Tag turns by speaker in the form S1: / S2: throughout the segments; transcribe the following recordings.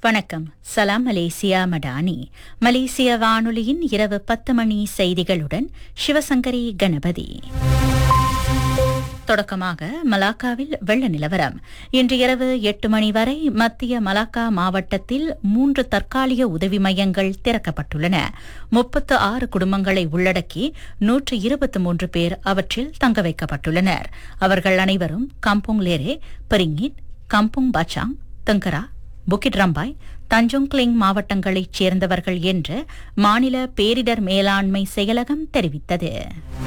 S1: வணக்கம் சலாம் மலேசியா மடானி மலேசிய வானொலியின் இரவு பத்து மணி செய்திகளுடன் சிவசங்கரி கணபதி தொடக்கமாக மலாக்காவில் வெள்ள நிலவரம் இன்று இரவு எட்டு மணி வரை மத்திய மலாக்கா மாவட்டத்தில் மூன்று தற்காலிக உதவி மையங்கள் திறக்கப்பட்டுள்ளன முப்பத்து ஆறு குடும்பங்களை உள்ளடக்கி நூற்று இருபத்தி மூன்று பேர் அவற்றில் தங்க வைக்கப்பட்டுள்ளனர் அவர்கள் அனைவரும் Kampung Lereh Peringgit Kampung Bachang Tengkera Bukit Rambai Tanjung Kling மாவட்டங்களைச் சேர்ந்தவர்கள் என்று மாநில பேரிடர் மேலாண்மை செயலகம் தெரிவித்தது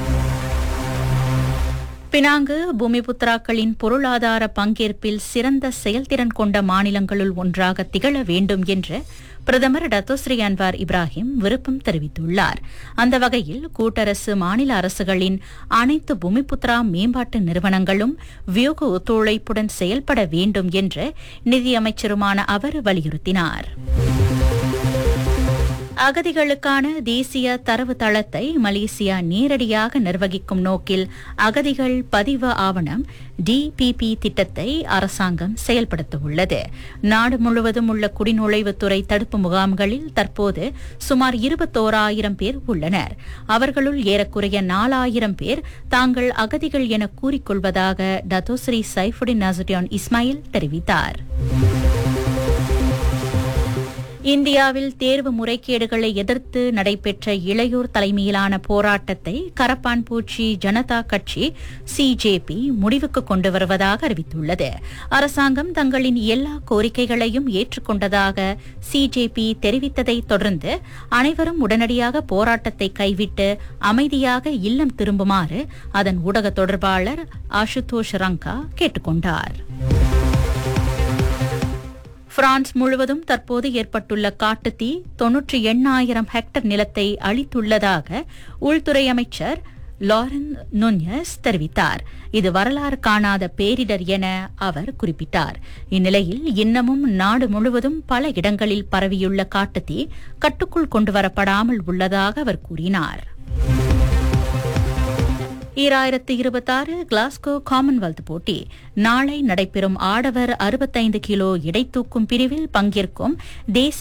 S1: பினாங்கு பூமிபுத்ராக்களின் பொருளாதார பங்கேற்பில் சிறந்த செயல்திறன் கொண்ட மாநிலங்களுள் ஒன்றாக திகழ வேண்டும் என்று பிரதமர் டத்தோஸ்ரீ அன்வார் இப்ராஹிம் விருப்பம் தெரிவித்துள்ளார் அந்த வகையில் கூட்டரசு மாநில அரசுகளின் அனைத்து பூமிபுத்ரா மேம்பாட்டு நிறுவனங்களும் வியோக ஒத்துழைப்புடன் செயல்பட வேண்டும் என்று நிதியமைச்சருமான அவர் வலியுறுத்தினார் அகதிகளுக்கான தேசிய தரவு தளத்தை மலேசியா நேரடியாக நிர்வகிக்கும் நோக்கில் அகதிகள் பதிவு ஆவணம் டிபிபி திட்டத்தை அரசாங்கம் செயல்படுத்த உள்ளது நாடு முழுவதும் உள்ள குடிநுழைவுத்துறை தடுப்பு முகாம்களில் தற்போது சுமார் இருபத்தோராயிரம் பேர் உள்ளனர் அவர்களுள் ஏறக்குறைய நாலாயிரம் பேர் தாங்கள் அகதிகள் என கூறிக்கொள்வதாக டத்தோஸ்ரீ சைஃபுடின் நசுடியான் இஸ்மாயில் தெரிவித்தார் இந்தியாவில் தேர்வு முறைகேடுகளை எதிர்த்து நடைபெற்ற இளையோர் தலைமையிலான போராட்டத்தை கரப்பான்பூச்சி ஜனதா கட்சி சிஜேபி முடிவுக்கு கொண்டு வருவதாக அறிவித்துள்ளது அரசாங்கம் தங்களின் எல்லா கோரிக்கைகளையும் ஏற்றுக்கொண்டதாக சிஜேபி தெரிவித்ததை தொடர்ந்து அனைவரும் உடனடியாக போராட்டத்தை கைவிட்டு அமைதியாக இல்லம் திரும்புமாறு அதன் ஊடக தொடர்பாளர் ஆசுதோஷ் ரங்கா கேட்டுக் கொண்டார் பிரான்ஸ் முழுவதும் தற்போது ஏற்பட்டுள்ள காட்டுத்தீ தொன்னூற்றி எண்ணாயிரம் ஹெக்டர் நிலத்தை அளித்துள்ளதாக உள்துறை அமைச்சர் லாரன் நுன்யஸ் தெரிவித்தார் இது வரலாறு காணாத பேரிடர் என அவர் குறிப்பிட்டார் இந்நிலையில் இன்னமும் நாடு முழுவதும் பல இடங்களில் பரவியுள்ள காட்டுத்தீ கட்டுக்குள் கொண்டுவரப்படாமல் உள்ளதாக அவர் கூறினார் ஈராயிரத்து இருபத்தாறு கிளாஸ்கோ காமன்வெல்த் போட்டி நாளை நடைபெறும் ஆடவர் அறுபத்தைந்து கிலோ எடை தூக்கும் பிரிவில் பங்கேற்கும் தேசிய